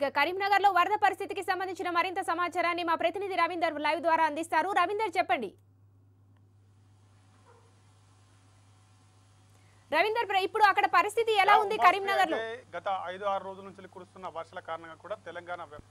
ఇక కరీంనగర్ లో వరద పరిస్థితికి సంబంధించిన మరింత సమాచారాన్ని మా ప్రతినిధి రవీందర్ లైవ్ ద్వారా అందిస్తారు రవీందర్ చెప్పండి రవీందర్ ప్ర- ఇప్పుడు అక్కడ పరిస్థితి ఎలా ఉంది ఉమాశ్రీ కరీంనగర్ లో అయితే గత ఐదు ఆరు రోజుల నుంచి కురుస్తున్న వర్షాల కారణంగా కూడా తెలంగాణ వ్యాప్-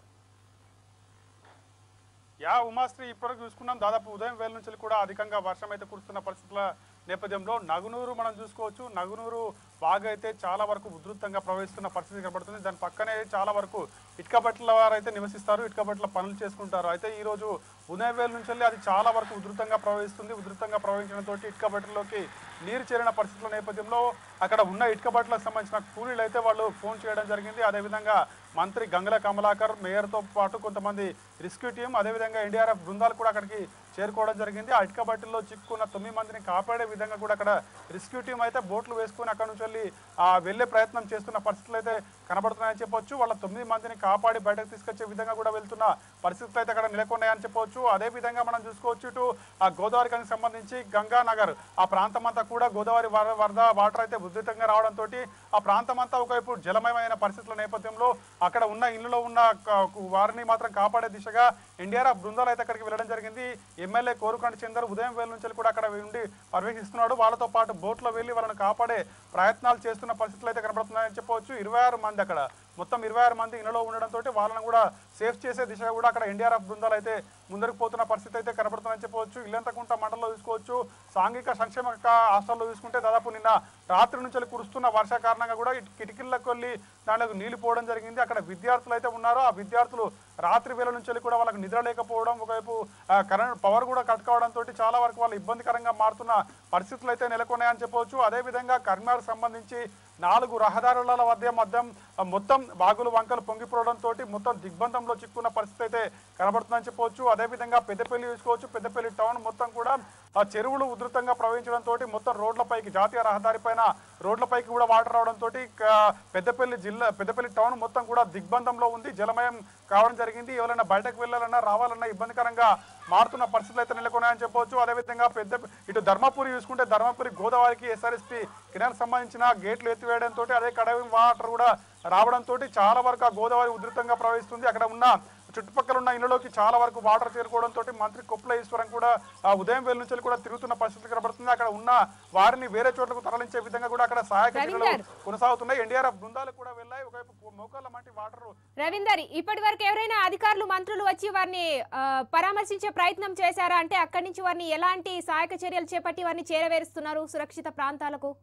యా ఉమాశ్రీ ఇప్పటివరకు చూసుకున్నాం దాదాపు ఉదయం వేల నుంచి కూడా అధికంగా వర్షం అయితే కురుస్తున్న పరిస్థితుల నేపథ్యంలో నగునూరు మనం చూసుకోవచ్చు నగునూరు బాగా అయితే చాలా వరకు ఉధృతంగా ప్రవహిస్తున్న పరిస్థితి కనబడుతుంది దాని పక్కనే చాలా వరకు ఇటుక బట్టల వారు అయితే నివసిస్తారు ఇటుక బట్టల పనులు చేసుకుంటారు అయితే ఈ రోజు ఉదయం వేల నుంచి వెళ్ళి అది చాలా వరకు ఉధృతంగా ప్రవహిస్తుంది ఉధృతంగా ప్రవహించడంతో ఇటుక బట్టల్లోకి నీరు చేరిన పరిస్థితుల నేపథ్యంలో అక్కడ ఉన్న ఇటుక బట్టలకు సంబంధించిన కూలీలు అయితే వాళ్ళు ఫోన్ చేయడం జరిగింది అదేవిధంగా మంత్రి గంగల కమలాకర్ మేయర్తో పాటు కొంతమంది రెస్క్యూ టీం అదేవిధంగా ఎన్డీఆర్ఎఫ్ బృందాలు కూడా అక్కడికి చేరుకోవడం జరిగింది ఆ ఇటుక బట్టల్లో చిక్కున్న తొమ్మిది మందిని కాపాడే విధంగా కూడా అక్కడ రెస్క్యూ టీం అయితే బోట్లు వేసుకుని అక్కడ నుంచి వెళ్ళి ఆ వెళ్ళే ప్రయత్నం చేస్తున్న పరిస్థితులు అయితే కనబడుతున్నాయని చెప్పొచ్చు వాళ్ళ తొమ్మిది మందిని కాపాడి బయటకు తీసుకొచ్చే విధంగా కూడా వెళ్తున్న పరిస్థితులు అయితే అక్కడ నెలకొన్నాయని చెప్పొచ్చు అదే విధంగా మనం చూసుకోవచ్చు ఇటు ఆ గోదావరి కనికి సంబంధించి గంగా నగర్ ఆ ప్రాంతం అంతా కూడా గోదావరి వర- వరద వాటర్ అయితే ఉధృతంగా రావడంతో ఆ ప్రాంతం అంతా ఒకవైపు జలమయమైన పరిస్థితుల నేపథ్యంలో అక్కడ ఉన్న ఇళ్లలో ఉన్న క- వారిని మాత్రం కాపాడే దిశగా ఎన్డీఆర్ఎఫ్ బృందాలు అయితే అక్కడికి వెళ్ళడం జరిగింది ఎమ్మెల్యే కోరుకంటి చందర్ ఉదయం వేల నుంచి కూడా అక్కడ ఉండి పర్యవేక్షిస్తున్నాడు వాళ్ళతో పాటు బోట్లో వెళ్ళి వాళ్ళని కాపాడే ప్రయత్నాలు చేస్తున్న పరిస్థితులు అయితే కనబడుతున్నాయని చెప్పవచ్చు ఇరవై ఆరు మంది అక్కడ మొత్తం ఇరవై ఆరు మంది ఇళ్లలో ఉండడంతో వాళ్ళని కూడా సేఫ్ చేసే దిశగా కూడా అక్కడ ఎన్డీఆర్ఎఫ్ బృందాలు అయితే ముందరికి పోతున్న పరిస్థితి అయితే కనబడుతుందని చెప్పవచ్చు ఇల్లంతకుంట మండలంలో చూసుకోవచ్చు సాంఘిక సంక్షేమ క- హాస్టల్లో చూసుకుంటే దాదాపు నిన్న రాత్రి నుంచి కురుస్తున్న వర్ష కారణంగా కూడా ఇటు కిటికీలకు వెళ్ళి దాంట్లోకి నీళ్లు పోవడం జరిగింది అక్కడ విద్యార్థులు అయితే ఉన్నారు ఆ విద్యార్థులు రాత్రి వేళ నుంచి వెళ్ళి కూడా వాళ్ళకి నిద్ర లేకపోవడం ఒకవైపు ఆ, కరెంట్ పవర్ కూడా కట్ కావడంతో చాలా వరకు వాళ్ళు ఇబ్బందికరంగా మారుతున్న పరిస్థితులు అయితే నెలకొన్నాయని చెప్పవచ్చు అదేవిధంగా కరీంనగర్ సంబంధించి నాలుగు రహదారుల వద్ద మధ్యం ఆ, మొత్తం వాగులు వంకలు పొంగిపోవడంతో మొత్తం దిగ్బంధంలో చిక్కున్న పరిస్థితి అయితే కనబడుతుందని చెప్పవచ్చు అదేవిధంగా పెద్దపల్లి చూసుకోవచ్చు పెద్దపల్లి టౌన్ మొత్తం కూడా ఆ చెరువులు ఉధృతంగా ప్రవహించడంతో మొత్తం రోడ్లపైకి జాతీయ రహదారి పైన రోడ్లపైకి కూడా వాటర్ రావడంతో పెద్దపల్లి జిల్లా పెద్దపల్లి టౌన్ మొత్తం కూడా దిగ్బంధంలో ఉంది జలమయం కావడం జరిగింది ఎవరైనా బయటకు వెళ్ళాలన్నా రావాలన్నా ఇబ్బందికరంగా మారుతున్న పరిస్థితులు అయితే నెలకొన్నాయని చెప్పవచ్చు అదేవిధంగా పెద్ద ఇటు ధర్మపురి చూసుకుంటే ధర్మపురి గోదావరికి ఎస్ఆర్ఎస్పి కెనాల్ సంబంధించిన గేట్లు ఎత్తివేయడంతో అదే కడవి వాటర్ కూడా రావడంతో చాలా వరకు ఆ గోదావరి ఉధృతంగా ప్రవహిస్తుంది అక్కడ ఉన్న చుట్టుపక్కల ఉన్న ఇళ్లలోకి చాలా వరకు వాటర్ చేరుకోవడంతో మంత్రి కొప్పుల ఈశ్వరం కూడా ఆ ఉదయం వేల నుంచి కూడా తిరుగుతున్న పరిస్థితి కనబడుతుంది అక్కడ ఉన్న వారిని వేరే చోట్లకు తరలించే విధంగా కూడా అక్కడ సహాయక చర్యలు రవీందర్. కొనసాగుతున్నాయి ఎన్డీఆర్ఎఫ్ బృందాలు కూడా వెళ్ళాయి ఒకవైపు మోకాళ్ళ మంటి వాటర్ రవీందర్ ఇప్పటి వరకు ఎవరైనా అధికారులు మంత్రులు వచ్చి వారిని ఆ, పరామర్శించే ప్రయత్నం చేశారా అంటే అక్కడి నుంచి వారిని ఎలాంటి సహాయక చర్యలు చేపట్టి వారిని చేరవేరుస్తున్నారు సురక్షిత ప్రాంతాలకు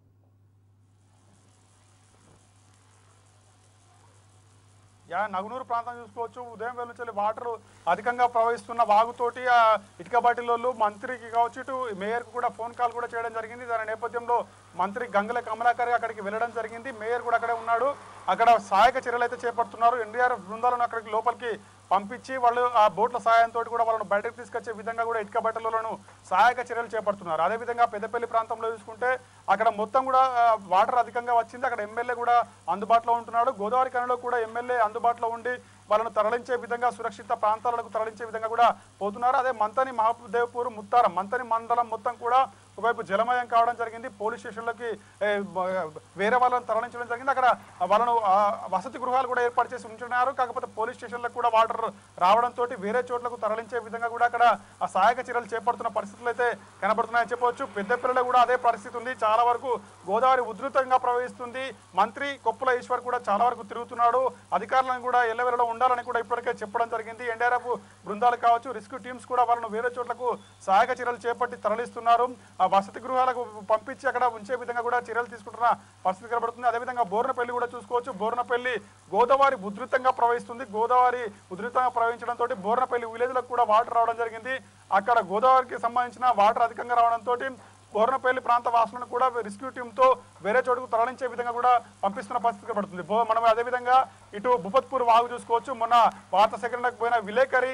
యా నగునూరు ప్రాంతం చూసుకోవచ్చు ఉదయం వేల నుంచి వాటర్ అధికంగా ప్రవహిస్తున్న వాగుతోటి ఆ ఇటుక బాటిలోళ్ళు మంత్రికి కావచ్చు ఇటు మేయర్కి కూడా ఫోన్ కాల్ కూడా చేయడం జరిగింది దాని నేపథ్యంలో మంత్రి గంగల కమలాకర్ అక్కడికి వెళ్ళడం జరిగింది మేయర్ కూడా అక్కడే ఉన్నాడు అక్కడ సహాయక చర్యలు అయితే చేపడుతున్నారు ఎన్డీఆర్ఎఫ్ బృందాలను అక్కడికి లోపలికి పంపించి వాళ్ళు ఆ బోట్ల సహాయంతో కూడా వాళ్ళను బయటకు తీసుకొచ్చే విధంగా కూడా ఇటుక బట్టలను సహాయక చర్యలు చేపడుతున్నారు అదేవిధంగా పెద్దపల్లి ప్రాంతంలో చూసుకుంటే అక్కడ మొత్తం కూడా ఆ, వాటర్ అధికంగా వచ్చింది అక్కడ ఎమ్మెల్యే కూడా అందుబాటులో ఉంటున్నాడు గోదావరి కనిలో కూడా ఎమ్మెల్యే అందుబాటులో ఉండి వాళ్ళను తరలించే విధంగా సురక్షిత ప్రాంతాలకు తరలించే విధంగా కూడా పోతున్నారు అదే మంతని మహాదేవ్పూర్ ముత్తారం మంతని మండలం మొత్తం కూడా ఒకవైపు జలమయం కావడం జరిగింది పోలీస్ స్టేషన్లకి ఏ, బ- వేరే వాళ్ళని తరలించడం జరిగింది అక్కడ వాళ్ళను ఆ, వసతి గృహాలు కూడా ఏర్పాటు చేసి ఉంటున్నారు కాకపోతే పోలీస్ స్టేషన్లకు కూడా వాటర్ రావడంతో వేరే చోట్లకు తరలించే విధంగా కూడా అక్కడ ఆ సహాయక చర్యలు చేపడుతున్న పరిస్థితులు అయితే కనబడుతున్నాయని చెప్పవచ్చు పెద్దపల్లిలో కూడా అదే పరిస్థితి ఉంది చాలా వరకు గోదావరి ఉధృతంగా ప్రవహిస్తుంది మంత్రి కొప్పుల ఈశ్వర్ కూడా చాలా వరకు తిరుగుతున్నాడు అధికారులను కూడా ఎల్లవెల్లలో ఉండాలని కూడా ఇప్పటికే చెప్పడం జరిగింది ఎన్డీఆర్ఎఫ్ బృందాలు కావచ్చు రెస్క్యూ టీమ్స్ కూడా వాళ్ళను వేరే చోట్లకు సహాయక చర్యలు చేపట్టి తరలిస్తున్నారు ఆ వసతి గృహాలకు పంపించి అక్కడ ఉంచే విధంగా కూడా చర్యలు తీసుకుంటున్న పరిస్థితి కనబడుతుంది అదేవిధంగా బోర్నపల్లి కూడా చూసుకోవచ్చు బోర్నపల్లి గోదావరి ఉధృతంగా ప్రవహిస్తుంది గోదావరి ఉధృతంగా ప్రవహించడంతో బోర్నపల్లి విలేజ్లకు కూడా వాటర్ రావడం జరిగింది అక్కడ గోదావరికి సంబంధించిన వాటర్ అధికంగా రావడంతో బోర్నపల్లి ప్రాంత వాసులను కూడా రెస్క్యూ టీంతో వేరే చోటుకు తరలించే విధంగా కూడా పంపిస్తున్న పరిస్థితి కనబడుతుంది బో- మనం అదేవిధంగా ఇటు భూపత్పూర్ వాగు చూసుకోవచ్చు మొన్న వార్తా సేకరణకు పోయిన విలేకరి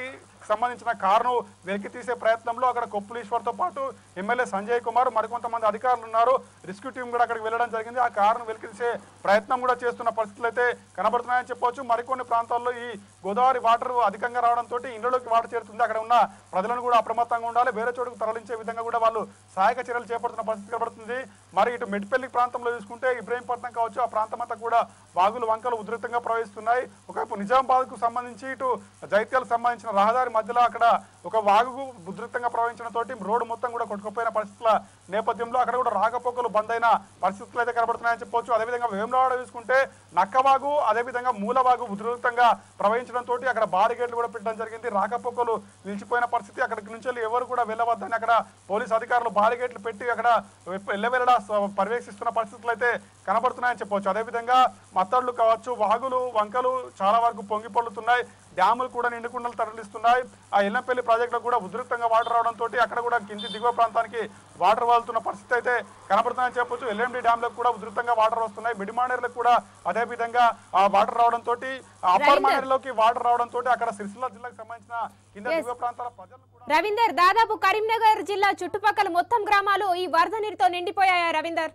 సంబంధించిన కారును వెలికి తీసే ప్రయత్నంలో అక్కడ కొప్పులీశ్వర్తో పాటు ఎమ్మెల్యే సంజయ్ కుమార్ మరికొంతమంది అధికారులు ఉన్నారు రెస్క్యూ టీం కూడా అక్కడికి వెళ్ళడం జరిగింది ఆ కారును వెలికి తీసే ప్రయత్నం కూడా చేస్తున్న పరిస్థితులు అయితే కనబడుతున్నాయని చెప్పొచ్చు మరికొన్ని ప్రాంతాల్లో ఈ గోదావరి వాటర్ అధికంగా రావడంతో ఇళ్లలోకి వాటర్ చేరుతుంది అక్కడ ఉన్న ప్రజలను కూడా అప్రమత్తంగా ఉండాలి వేరే చోటుకు తరలించే విధంగా కూడా వాళ్ళు సహాయక చర్యలు చేపడుతున్న పరిస్థితి కనబడుతుంది మరి ఇటు మెట్పల్లి ప్రాంతంలో చూసుకుంటే ఇబ్రహీంపట్నం కావచ్చు ఆ ప్రాంతం అంతా కూడా వాగులు వంకలు ఉధృతంగా ప్రవహిస్తున్నాయి ఒకవైపు నిజామాబాద్ కు సంబంధించి ఇటు జైత్యాలకు సంబంధించిన రహదారి మధ్యలో అక్కడ ఒక వాగు ఉధృతంగా ప్రవహించడంతో రోడ్డు మొత్తం కూడా కొట్టుకుపోయిన పరిస్థితుల నేపథ్యంలో అక్కడ కూడా రాకపోకలు బంద్ అయిన పరిస్థితులు అయితే కనబడుతున్నాయని చెప్పొచ్చు అదేవిధంగా వేములవాడ చూసుకుంటే నక్కవాగు అదేవిధంగా మూలవాగు ఉధృతంగా ప్రవహించడంతో అక్కడ బారిగేట్లు కూడా పెట్టడం జరిగింది రాకపోకలు నిలిచిపోయిన పరిస్థితి అక్కడికి నుంచి వెళ్ళి ఎవరు కూడా వెళ్ళవద్దని అక్కడ పోలీసు అధికారులు బారిగేట్లు పెట్టి అక్కడ వెళ్ళవెళ్ళడా పర్యవేక్షిస్తున్న పరిస్థితులు అయితే కనబడుతున్నాయని చెప్పొచ్చు అదేవిధంగా మత్తళ్ళు కావచ్చు వాగులు వంకలు చాలా వరకు పొంగి పొల్లుతున్నాయి డ్యాములు కూడా నిండుకుండలు తరలిస్తున్నాయి ఆ ఎల్లంపల్లి ప్రాజెక్టులో కూడా ఉధృతంగా వాటర్ రావడంతో అక్కడ కూడా కింది దిగువ ప్రాంతానికి వాటర్ వాళ్తున్న పరిస్థితి అయితే కనబడుతుందని చెప్పొచ్చు ఎల్ఎండి డ్యామ్లకు కూడా ఉధృతంగా వాటర్ వస్తున్నాయి మిడిమానేరులకు కూడా అదే విధంగా ఆ వాటర్ రావడంతో అప్పర్ మానేరులోకి వాటర్ రావడంతో అక్కడ సిరిసిల్ల జిల్లాకు సంబంధించిన కింద Yes. దిగువ ప్రాంతాల ప్రజలు కూడా రవీందర్ దాదాపు కరీంనగర్ జిల్లా చుట్టుపక్కల మొత్తం గ్రామాలు ఈ వరద నీరుతో నిండిపోయాయా రవీందర్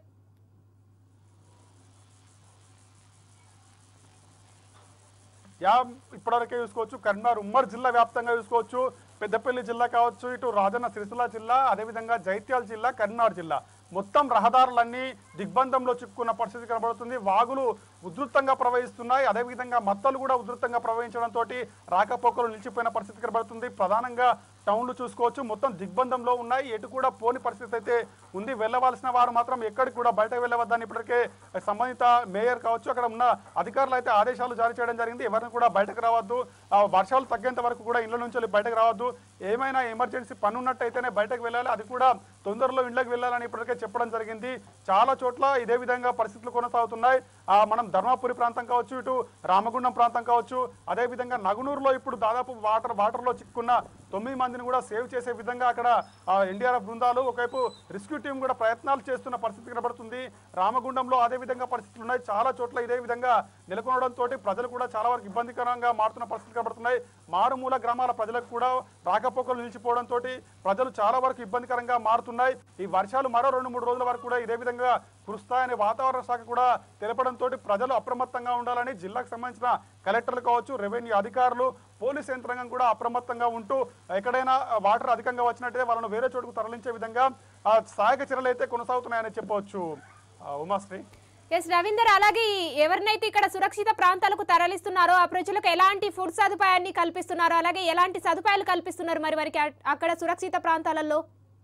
యా ఇప్పటివరకే చూసుకోవచ్చు కరీంనగర్ ఉమ్మడి జిల్లా వ్యాప్తంగా చూసుకోవచ్చు పెద్దపల్లి జిల్లా కావచ్చు ఇటు రాజన్న సిరిసిల్ల జిల్లా అదేవిధంగా జైత్యాల జిల్లా కరీంనగర్ జిల్లా మొత్తం రహదారులన్నీ దిగ్బంధంలో చిక్కుకున్న పరిస్థితి కనబడుతుంది వాగులు ఉధృతంగా ప్రవహిస్తున్నాయి అదేవిధంగా మత్తలు కూడా ఉధృతంగా ప్రవహించడంతో రాకపోకలు నిలిచిపోయిన పరిస్థితి కనబడుతుంది ప్రధానంగా టౌన్లు చూసుకోవచ్చు మొత్తం దిగ్బంధంలో ఉన్నాయి ఎటు కూడా పోని పరిస్థితి అయితే ఉంది వెళ్ళవలసిన వారు మాత్రం ఎక్కడికి కూడా బయటకు వెళ్ళవద్దని ఇప్పటికే సంబంధిత మేయర్ కావచ్చు అక్కడ ఉన్న అధికారులు అయితే ఆదేశాలు జారీ చేయడం జరిగింది ఎవరిని కూడా బయటకు రావద్దు ఆ వర్షాలు తగ్గేంత వరకు కూడా ఇళ్ల నుంచి వెళ్ళి బయటకు రావద్దు ఏమైనా ఎమర్జెన్సీ పని ఉన్నట్టయితేనే బయటకు వెళ్ళాలి అది కూడా తొందరలో ఇళ్ళకి వెళ్ళాలని ఇప్పటికే చెప్పడం జరిగింది చాలా చోట్ల ఇదే విధంగా పరిస్థితులు కొనసాగుతున్నాయి ఆ, మనం ధర్మాపురి ప్రాంతం కావచ్చు ఇటు రామగుండం ప్రాంతం కావచ్చు అదే విధంగా నగునూరులో ఇప్పుడు దాదాపు వాటర్ వాటర్లో చిక్కున్న తొమ్మిది మందిని కూడా సేవ్ చేసే విధంగా అక్కడ ఎన్డీఆర్ఎఫ్ బృందాలు ఒకవైపు రెస్క్యూ టీం కూడా ప్రయత్నాలు చేస్తున్న పరిస్థితి కనబడుతుంది రామగుండంలో అదే విధంగా పరిస్థితులు ఉన్నాయి చాలా చోట్ల ఇదే విధంగా నెలకొనడంతో ప్రజలు కూడా చాలా వరకు ఇబ్బందికరంగా మారుతున్న పరిస్థితులు కనబడుతున్నాయి మారుమూల గ్రామాల ప్రజలకు కూడా రాకపోకలు నిలిచిపోవడంతో ప్రజలు చాలా వరకు ఇబ్బందికరంగా మారుతున్నాయి ఈ వర్షాలు మరో రెండు మూడు రోజుల వరకు కూడా ఇదే విధంగా కురుస్తాయని వాతావరణ శాఖ కూడా తెలపడంతో ప్రజలు అప్రమత్తంగా ఉండాలని జిల్లాకు సంబంధించిన కలెక్టర్లు కావచ్చు రెవెన్యూ అధికారులు పోలీస్ యంత్రాంగం కూడా అప్రమత్తంగా ఉంటూ ఎక్కడైనా వాటర్ అధికంగా వచ్చినట్టయితే వాళ్ళను వేరే చోటుకు తరలించే విధంగా ఆ, సహాయక చర్యలు అయితే కొనసాగుతున్నాయని చెప్పవచ్చు ఆ, ఉమాశ్రీ ఎస్ రవీందర్ అలాగే ఈ ఎవరినైతే ఇక్కడ సురక్షిత ప్రాంతాలకు తరలిస్తున్నారో ఆ ప్రజలకు ఎలాంటి ఫుడ్ సదుపాయాన్ని కల్పిస్తున్నారో అలాగే ఎలాంటి సదుపాయాలు కల్పిస్తున్నారు మరి వారికి అ- అక్కడ సురక్షిత ప్రాంతాలలో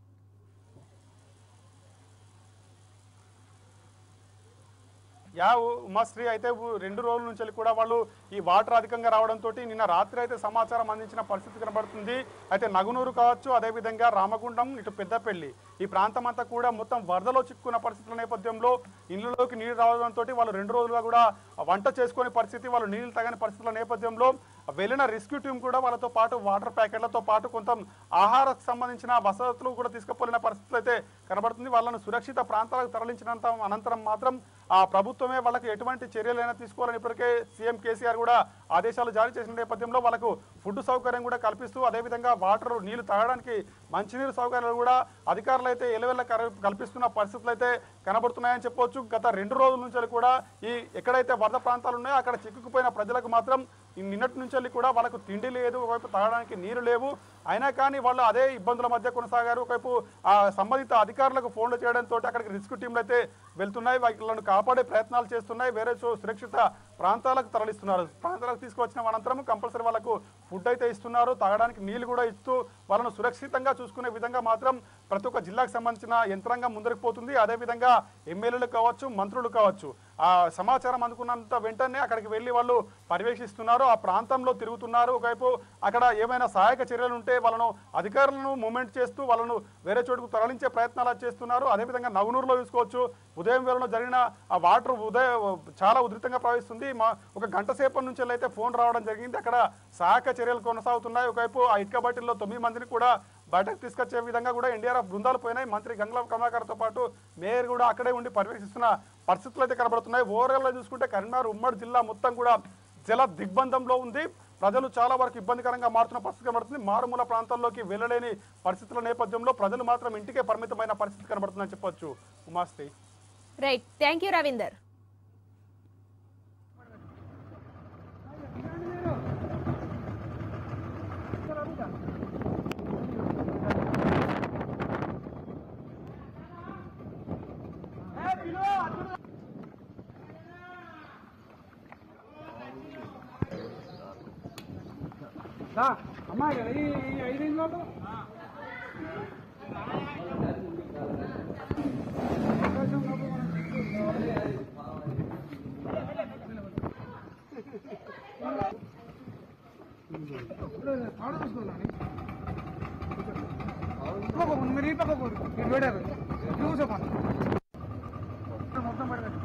యా ఉ- ఉమాశ్రీ అయితే ఉ- రెండు రోజుల నుంచి వెళ్ళి కూడా వాళ్ళు ఈ వాటర్ అధికంగా రావడంతో నిన్న రాత్రి అయితే సమాచారం అందించిన పరిస్థితి కనబడుతుంది అయితే నగునూరు కావచ్చు అదేవిధంగా రామగుండం ఇటు పెద్దపల్లి ఈ ప్రాంతం అంతా కూడా మొత్తం వరదలో చిక్కున్న పరిస్థితుల నేపథ్యంలో ఇళ్లలోకి నీళ్లు రావడంతో వాళ్ళు రెండు రోజులుగా కూడా వంట చేసుకునే పరిస్థితి వాళ్ళు నీళ్లు తగని పరిస్థితుల నేపథ్యంలో వెళ్ళిన రెస్క్యూ టీం కూడా వాళ్ళతో పాటు వాటర్ ప్యాకెట్లతో పాటు కొంత ఆహారకు సంబంధించిన వసతులు కూడా తీసుకుపోలిన పరిస్థితులు అయితే కనబడుతుంది వాళ్ళను సురక్షిత ప్రాంతాలకు తరలించినంత అనంతరం మాత్రం ఆ ప్రభుత్వమే వాళ్ళకి ఎటువంటి చర్యలైనా తీసుకోవాలని ఇప్పటికే సీఎం కేసీఆర్ కూడా ఆదేశాలు జారీ చేసిన నేపథ్యంలో వాళ్ళకు ఫుడ్ సౌకర్యం కూడా కల్పిస్తూ అదేవిధంగా వాటర్ నీళ్లు తాగడానికి మంచినీరు సౌకర్యాలు కూడా అధికారులు అయితే ఎలవెల్ల కల్పిస్తున్న పరిస్థితులు అయితే కనబడుతున్నాయని చెప్పొచ్చు గత రెండు రోజుల నుంచి కూడా ఈ ఎక్కడైతే వరద ప్రాంతాలు ఉన్నాయో అక్కడ చిక్కుకుపోయిన ప్రజలకు మాత్రం ఈ నిన్నటి నుంచి వెళ్ళి కూడా వాళ్ళకు తిండి లేదు ఒకవైపు తాగడానికి నీరు లేవు అయినా కానీ వాళ్ళు అదే ఇబ్బందుల మధ్య కొనసాగారు ఒకవైపు ఆ సంబంధిత అధికారులకు ఫోన్లు చేయడంతో అక్కడికి రిస్క్ టీంలు అయితే వెళ్తున్నాయి వాళ్ళను కాపాడే ప్రయత్నాలు చేస్తున్నాయి వేరే చో- సురక్షిత ప్రాంతాలకు తరలిస్తున్నారు ప్రాంతాలకు తీసుకొచ్చిన అనంతరం కంపల్సరీ వాళ్ళకు ఫుడ్ అయితే ఇస్తున్నారు తాగడానికి నీళ్లు కూడా ఇస్తూ వాళ్ళను సురక్షితంగా చూసుకునే విధంగా మాత్రం ప్రతి ఒక్క జిల్లాకు సంబంధించిన యంత్రాంగం ముందరికి పోతుంది అదేవిధంగా ఎమ్మెల్యేలు కావచ్చు మంత్రులు కావచ్చు ఆ సమాచారం అందుకున్నంత వెంటనే అక్కడికి వెళ్ళి వాళ్ళు పర్యవేక్షిస్తున్నారు ఆ ప్రాంతంలో తిరుగుతున్నారు ఒకవైపు అక్కడ ఏమైనా సహాయక చర్యలు ఉంటే వాళ్ళను అధికారులను మూమెంట్ చేస్తూ వాళ్ళను వేరే చోటుకు తరలించే ప్రయత్నాలు చేస్తున్నారు అదేవిధంగా నవనూరులో చూసుకోవచ్చు ఉదయం వేళలో జరిగిన ఆ వాటర్ ఉదయం చాలా ఉధృతంగా ప్రవహిస్తుంది మా ఒక గంట సేపటి నుంచి అయితే ఫోన్ రావడం జరిగింది అక్కడ సహాయక చర్యలు కొనసాగుతున్నాయి ఒకవైపు ఆ ఇటుక బట్టిల్లో తొమ్మిది మందిని కూడా బయటకు తీసుకొచ్చే విధంగా కూడా ఎన్డీఆర్ఎఫ్ బృందాలు పోయినాయి మంత్రి గంగల కమలాకర్తో పాటు మేయర్ కూడా అక్కడే ఉండి పర్యవేక్షిస్తున్న పరిస్థితులు అయితే కనబడుతున్నాయి ఓవరాల్గా చూసుకుంటే కరీంనగర్ ఉమ్మడి జిల్లా మొత్తం కూడా జల దిగ్బంధంలో ఉంది ప్రజలు చాలా వరకు ఇబ్బందికరంగా మారుతున్న పరిస్థితి కనబడుతుంది మారుమూల ప్రాంతాల్లోకి వెళ్ళలేని పరిస్థితుల నేపథ్యంలో ప్రజలు మాత్రం ఇంటికే పరిమితమైన పరిస్థితి కనబడుతుందని చెప్పొచ్చు ఉమాస్తి రైట్ థ్యాంక్ యూ రవీందర్ అమ్మా ఈ ఐదు లోపు మీరు ఈ పక్క పోరు మీరు పెట్టారు చూసోపండి మొత్తం పెడతారు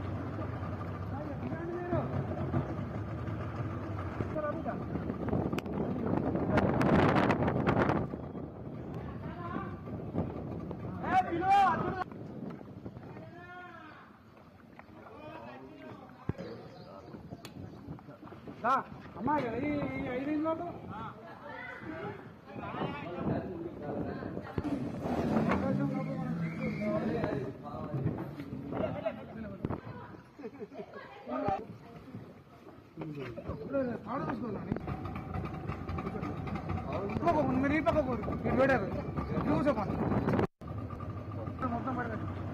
అమ్మా ఈ ఐదు లోపు మీరు ఈ పక్క పోరు మీరు పెట్టారు చూసోపండి మొత్తం పెడతారు